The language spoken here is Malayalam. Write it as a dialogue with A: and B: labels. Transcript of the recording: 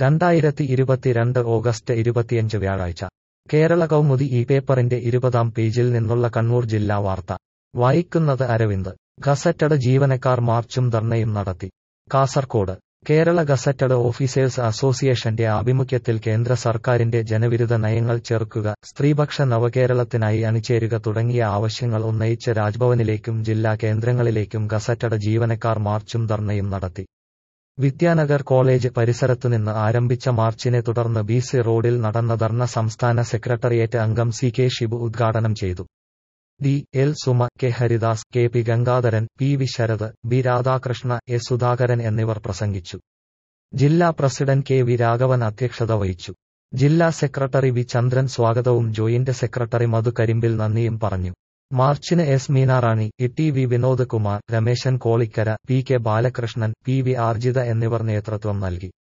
A: രണ്ടായിരത്തി ഇരുപത്തിരണ്ട് ഓഗസ്റ്റ് ഇരുപത്തിയഞ്ച് വ്യാഴാഴ്ച കേരള കൗമുദി ഈ പേപ്പറിന്റെ ഇരുപതാം പേജിൽ നിന്നുള്ള കണ്ണൂർ ജില്ലാ വാർത്ത വായിക്കുന്നത് അരവിന്ദ് ഗസറ്റഡ് ജീവനക്കാർ മാർച്ചും ധർണയും നടത്തി കാസർകോട് കേരള ഗസറ്റഡ് ഓഫീസേഴ്സ് അസോസിയേഷന്റെ ആഭിമുഖ്യത്തിൽ കേന്ദ്ര സർക്കാരിന്റെ ജനവിരുദ്ധ നയങ്ങൾ ചെറുക്കുക സ്ത്രീപക്ഷ നവകേരളത്തിനായി അണിചേരുക തുടങ്ങിയ ആവശ്യങ്ങൾ ഉന്നയിച്ച് രാജ്ഭവനിലേക്കും ജില്ലാ കേന്ദ്രങ്ങളിലേക്കും ഗസറ്റഡ് ജീവനക്കാർ മാർച്ചും ധർണയും നടത്തി വിദ്യാനഗർ കോളേജ് പരിസരത്തുനിന്ന് ആരംഭിച്ച മാർച്ചിനെ തുടർന്ന് ബി സി റോഡിൽ നടന്ന ധർണ സംസ്ഥാന സെക്രട്ടേറിയറ്റ് അംഗം സി കെ ഷിബു ഉദ്ഘാടനം ചെയ്തു D L Suma K Haridas K P Gangadharan P V Sarath B Radhakrishna A Sudhakaran എന്നിവർ പ്രസംഗിച്ചു ജില്ലാ പ്രസിഡന്റ് കെ വി രാഘവൻ അധ്യക്ഷത വഹിച്ചു ജില്ലാ സെക്രട്ടറി വി ചന്ദ്രൻ സ്വാഗതവും ജോയിന്റ് സെക്രട്ടറി മധു കരിമ്പിൽ നന്ദിയും പറഞ്ഞു മാർച്ചിന് S Meenarani E T V Vinod Kumar Rameshan Kolikkara P K Balakrishnan P V Arjitha എന്നിവർ നേതൃത്വം നൽകി